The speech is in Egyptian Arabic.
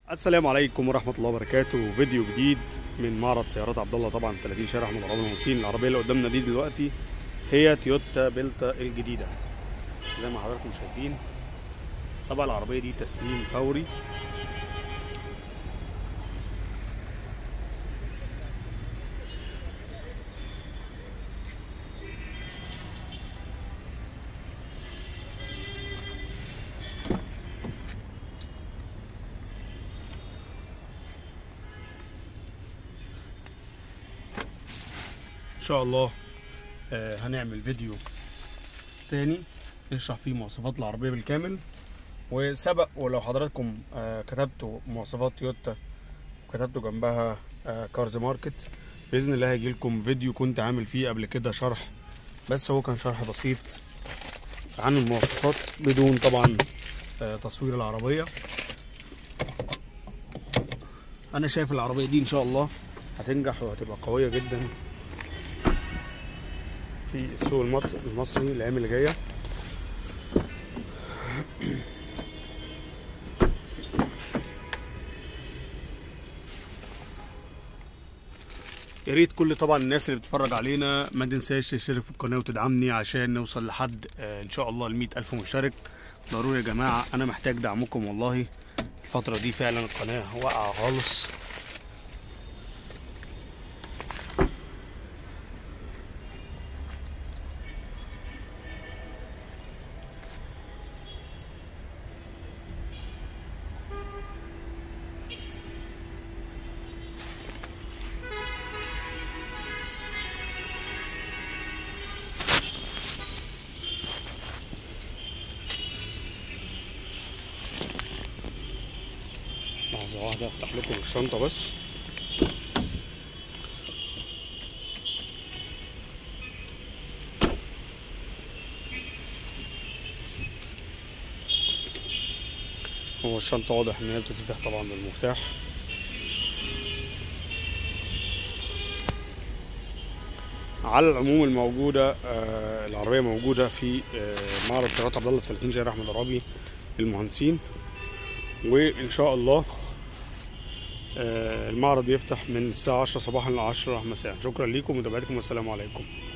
السلام عليكم ورحمة الله وبركاته فيديو جديد من معرض سيارات عبد الله طبعا 30 شارع احمد عرابي المهندسين العربية اللي قدامنا دي دلوقتي هي تويوتا بيلتا الجديدة زي ما حضراتكم شايفين طبعا العربية دي تسليم فوري ان شاء الله آه هنعمل فيديو تاني نشرح فيه مواصفات العربية بالكامل وسبق ولو حضراتكم آه كتبتوا مواصفات تويوتا وكتبتوا جنبها آه كارز ماركت بإذن الله هيجي لكم فيديو كنت عامل فيه قبل كده شرح بس هو كان شرح بسيط عن المواصفات بدون طبعا آه تصوير العربية أنا شايف العربية دي إن شاء الله هتنجح وهتبقى قوية جدا في السوق المط- المصري الايام اللي جايه يا ريت كل طبعا الناس اللي بتتفرج علينا ما تنساش تشترك في القناه وتدعمني عشان نوصل لحد آه، ان شاء الله ال ألف مشترك ضروري يا جماعه انا محتاج دعمكم والله الفتره دي فعلا القناه واقعه خالص لحظه واحده افتح لكم الشنطه بس هو الشنطة واضح إن هي بتتفتح طبعا بالمفتاح على العموم الموجودة آه العربية موجودة في آه معرض سيارات عبد الله في 30 شارع أحمد عرابي المهندسين وإن شاء الله آه المعرض بيفتح من الساعة 10 صباحا ل 10 مساء شكرا لكم ومتابعتكم والسلام عليكم